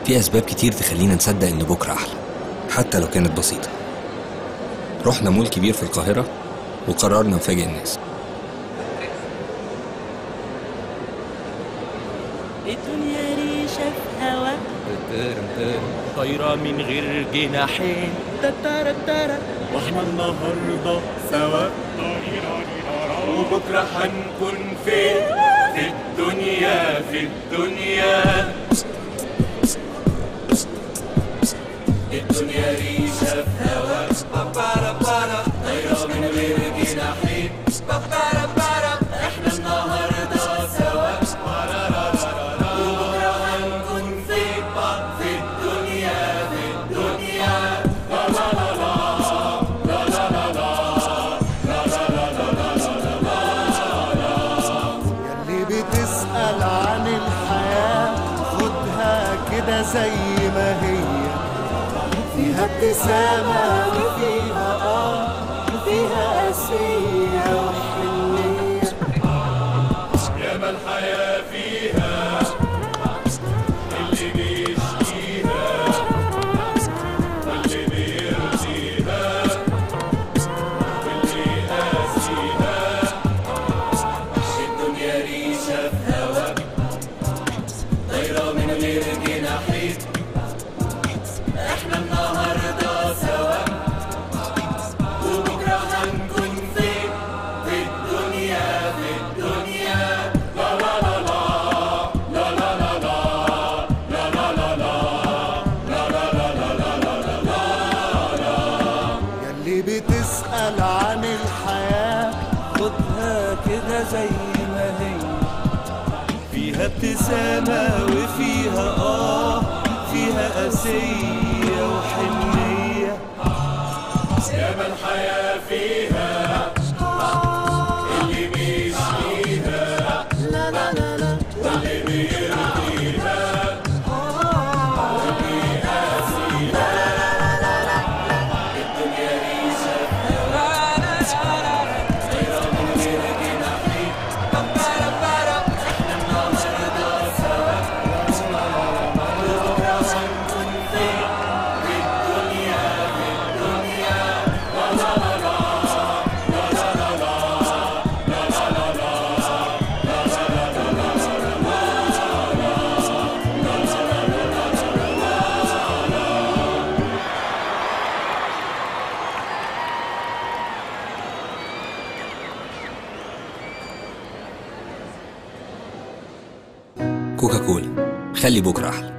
في أسباب كتير تخلينا نصدق إن بكرة أحلى حتى لو كانت بسيطة رحنا مول كبير في القاهرة وقررنا نفاجئ الناس الدنيا ريشة في هوا طايرة من غير جناحين تتارا تارا واحنا النهاردة سوا وبكرة هنكون فين في الدنيا في الدنيا الدنيا ريشة في هوا بابارا بارا طايرة من غير جناحين بابارا بارا احنا النهاردة سوا وبكرة هنكون فين في الدنيا في الدنيا اللي بتسأل عن الحياة خدها كده زي ما هي فيها ابتسامة وفيها آه وفيها قاسية وحنية ياما الحياة فيها اللي بيشقيها واللي بيرضيها واللي قاسيها الدنيا ريشة في هوا طايرة من غير جناحين احنا النهاردة سوا وبكرة هنكون فين في الدنيا في الدنيا يلي بتسأل عن الحياة خدها كده زي ما هي فيها ابتسامة وفيها آه فيها قاسية وحنية ياما الحياة فيها اللي بيشقيها واللي بيرضيها واللي قاسيها الدنيا ريشة طايرة من غير جناحين بابارا بارا احنا النهاردة سوا وبكرة هنكون فين في الدنيا في الدنيا كوكا كولا خلي بكرة أحلى